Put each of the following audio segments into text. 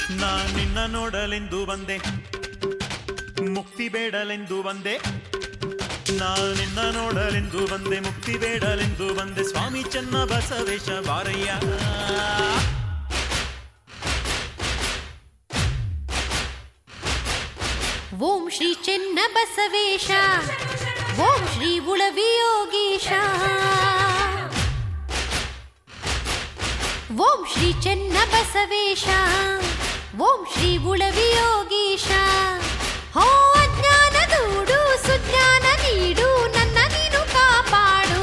ನಾ ನಿನ್ನ ನೋಡಲೆಂದು ಬಂದೆ ಮುಕ್ತಿ ಬೇಡಲೆಂದು ಬಂದೆ ನಾ ನಿನ್ನ ನೋಡಲೆಂದು ಬಂದೆ ಮುಕ್ತಿ ಬೇಡಲೆಂದು ಬಂದೆ ಸ್ವಾಮಿ ಚೆನ್ನ ಬಸವೇಶ ಬಾರಯ್ಯ ಓಂ ಶ್ರೀ ಚೆನ್ನ ಬಸವೇಶ ಓಂ ಶ್ರೀ ಉಳವಿ ಯೋಗೀಶ ಓಂ ಶ್ರೀ ಚೆನ್ನ ಬಸವೇಶ ಓಂ ಶ್ರೀ ಉಳವಿ ಯೋಗೀಶ ಹೋ ಅಜ್ಞಾನ ದೂಡು ಸುಜ್ಞಾನ ನೀಡು ನನ್ನ ನೀನು ಕಾಪಾಡು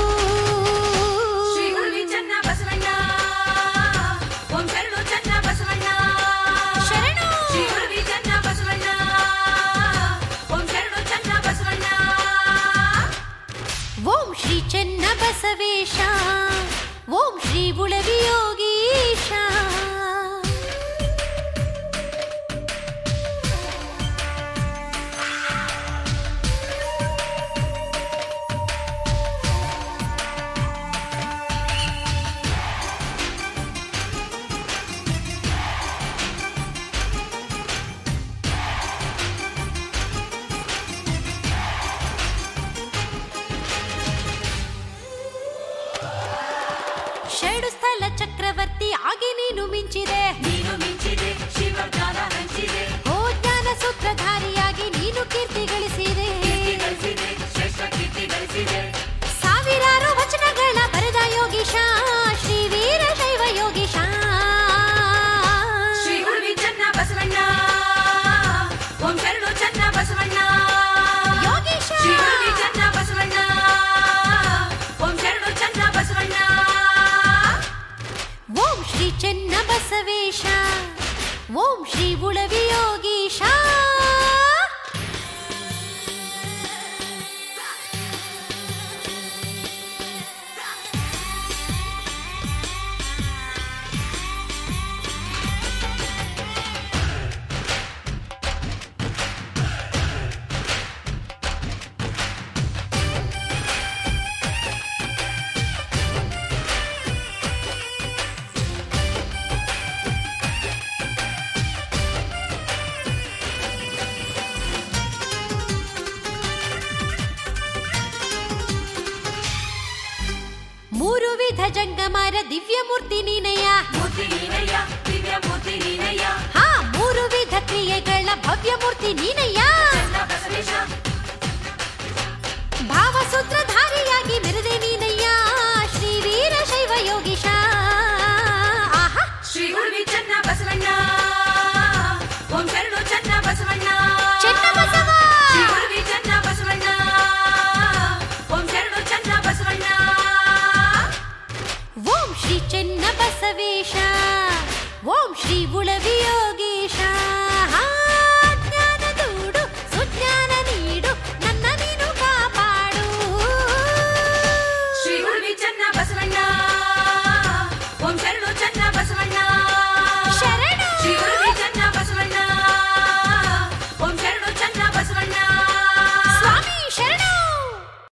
ಶ್ರೀ ಹುಡುಗಿ ಚೆನ್ನ ಬಸವಣ್ಣ ಓಂ ಶರಣು ಚೆನ್ನ ಬಸವಣ್ಣ ಶರಣು ಶ್ರೀ ಹುಡುಗಿ ಚೆನ್ನ ಬಸವಣ್ಣ ಓಂ ಶರಣು ಚೆನ್ನ ಬಸವಣ್ಣ ಓಂ ಶ್ರೀ ಚೆನ್ನ ಬಸವೇಶ ಓಂ ಶ್ರೀ ಉಳವಿ ಯೋಗೀಶ ಷಡು ಸ್ಥಳ ಚಕ್ರವರ್ತಿ ಆಗಿ ನೀನು ಮಿಂಚಿದೆ ನೀನು ಮಿಂಚಿದೆ ಶಿವ ಜ್ಞಾನ ಹಂಚಿದೆ ಓ ಜ್ಞಾನ ಸೂತ್ರಧಾರಿಯಾಗಿ ನೀನು ಕೀರ್ತಿ ಗಳಿಸಿದೆ ಕೀರ್ತಿ ಗಳಿಸಿದೆ ಶ್ರೇಷ್ಠ ಕೀರ್ತಿ ಗಳಿಸಿದೆ ಸಾವಿರಾರು ವಚನಗಳ ಬರೆದ ಯೋಗೀಶ ಶ್ರೀ ವೀರ ಶೈವ ಯೋಗೀಶ ಶ್ರೀ ಹುಡುಗಿ ಚೆನ್ನ ಬಸವಣ್ಣ ಓಂ ಶರಣು ಚೆನ್ನ ಬಸವಣ್ಣ ಯೋಗೀಶ ಶ್ರೀ ಹುಡುಗಿ ಚೆನ್ನ ಬಸವಣ್ಣ ಓಂ ಶರಣು ಚೆನ್ನ ಬಸವಣ್ಣ ಓಂ ಶ್ರೀ ಚೆನ್ನ ಬಸವೇಶ ಓಂ ಶ್ರೀ ಉಳವಿ ಯೋಗೀಶ ಮೂರು ವಿಧ ಜಂಗಮರ ದಿವ್ಯ ಮೂರ್ತಿ ನೀನಯ್ಯ ಮೂರ್ತಿ ನೀನಯ್ಯ ದಿವ್ಯ ಮೂರ್ತಿ ನೀನಯ್ಯ ಹಾ ಮೂರು ವಿಧ ಕ್ರಿಯೆಗಳ ಭವ್ಯ ಮೂರ್ತಿ ನೀನಯ್ಯ ಚೆನ್ನ ಬಸವೇಶ ಭಾವಸೂತ್ರಧಾರಿಯಾಗಿ ಮೆರೆದೆ ನೀನಯ್ಯ ಶ್ರೀ ವೀರ ಶೈವ ಯೋಗೀಶ ಆಹಾ ಶ್ರೀ ಹುಡುಗಿ ಚೆನ್ನ ಬಸವಣ್ಣ ಓಂ ಶರಣು ಚೆನ್ನ ಬಸವಣ್ಣ ಚೆನ್ನ ಬಸವ ಶ್ರೀ ಹುಡುಗಿ ಚೆನ್ನ ಬಸವಣ್ಣ ಓಂ ಶರಣು ಚೆನ್ನ ಬಸವಣ್ಣ ಓಂ ಶ್ರೀ ಚೆನ್ನ ಬಸವೇಶ ಓಂ ಶ್ರೀ ಉಳವಿ ಯೋಗಿ